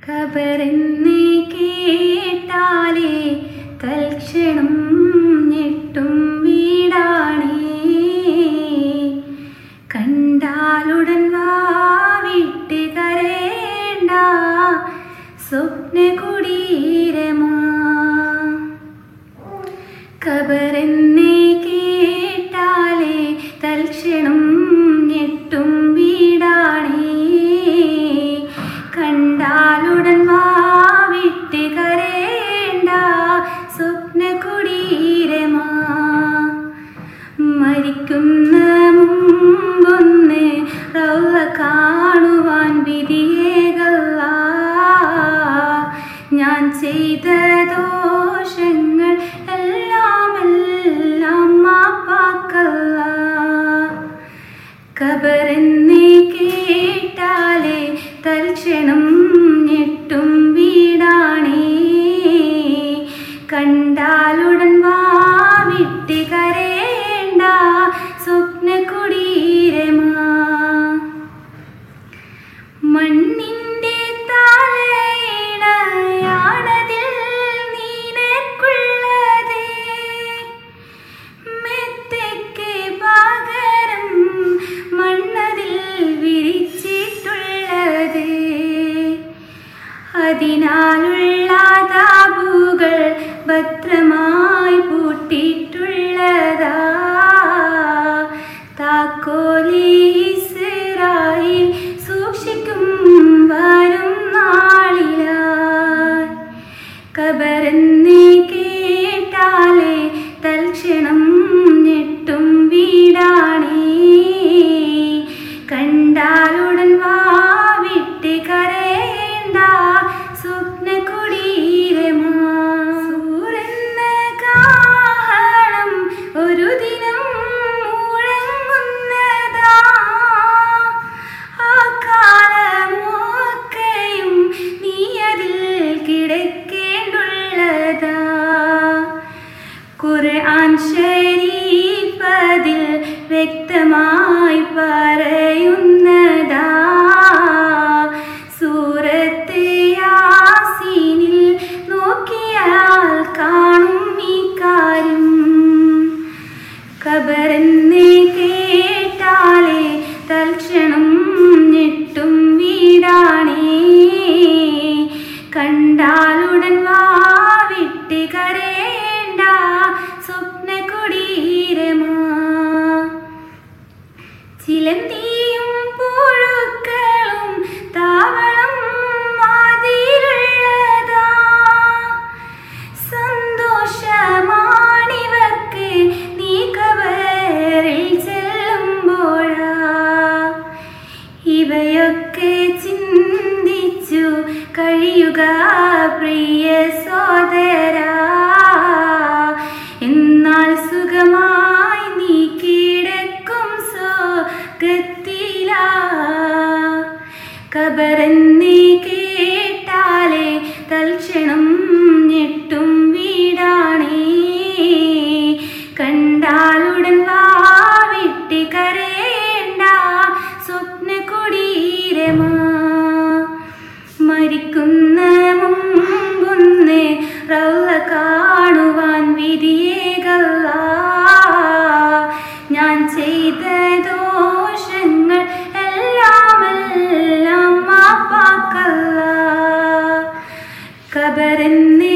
കബറെന്ന് കേട്ടാലേ തൽക്ഷണം ഞെട്ടും വീടാണേ കണ്ടാലുടൻ വാവിട്ട് കരേണ്ട സ്വപ്ന കുടീരമാ കബറെന്ന് കേട്ടാലേ തൽക്ഷണം ഞെട്ടും വീടാണേ കണ്ടാലുടൻ വാവിട്ട് കരേണ്ട സ്വപ്ന കുടീരമാ മരിക്കുന്ന മുമ്പൊന്ന് റൗള കാണുവാൻ വിധിയേകല്ല ഞാൻ ചെയ്ത ദോഷങ്ങൾ എല്ലാം എല്ലാം മാപ്പാക്കല്ല കബറെന്ന് കേട്ടാലേ തൽക്ഷണം ഞെട്ടും വീടാണേ കണ്ടാലുടൻ വാവിട്ട് കരേണ്ട സ്വപ്ന കുടീരമാ മണ്ണിന്റെ താലയിണയാണതിൽ നീനക്കുള്ളത് മെത്തയ്ക്ക് പകരം മണ്ണതിൽ വിരിച്ചിട്ടുള്ളത് അതിനാലുള്ള താപുകൾ ഭദ്രമായി പൂട്ടിയിട്ടുള്ളതാ താക്കോലി ഇസ്രായേൽ സൂക്ഷിക്കും വരും നാളിലായി കബറെന്ന് കേട്ടാലേ തൽക്ഷണം ഞെട്ടും വീടാണേ കണ്ടാലുടൻ വാവിട്ട് കരയേണ്ട സ്വപ്ന കുടീരമാ സൂരെന്ന കാഹളം ഒരു ദിനം മുഴങ്ങുന്നതാ ആ കാലമൊക്കെയും നീ അതിൽ കിടക്കേണ്ടുള്ളതാ ഖുർആൻ ശരീഫതിൽ വ്യക്തമായി പറയുന്നതാ സൂറത്ത് യാസീനിൽ നോക്കിയാൽ കാണും ഈ കാര്യം കബറെന്ന് കേട്ടാലേ തൽക്ഷണം ഞെട്ടും വീടാണേ കണ്ടാലുടൻ വാവിട്ട് കരേണ്ട സ്വപ്ന കുടീരമാ ചിലന്തിയും പുഴുക്കളും താവളം വാതിലുള്ളതാ സന്തോഷമാണിവർക്ക് നീ കബറിൽ ചെല്ലുമ്പോഴാ ഇവയൊക്കെ ചിന്തിച്ചു കഴിയുക പ്രിയ സോദരാ എന്നാൽ സുഖമായി നീ കിടക്കും സ്വർഗത്തിലാ കബറെന്ന് കേട്ടാലേ തൽക്ഷണം ഞെട്ടും വീടാണേ കണ്ടാലുടൻ വാവിട്ട് കരേണ്ട സ്വപ്ന കുടീരമാ മരിക്കുന്ന മുമ്പൊന്ന് റൗള കാണുവാൻ വിധിയേകല്ല ഞാൻ ചെയ്ത ദോഷങ്ങൾ എല്ലാം എല്ലാം മാപ്പാക്കല്ല കബറെന്ന്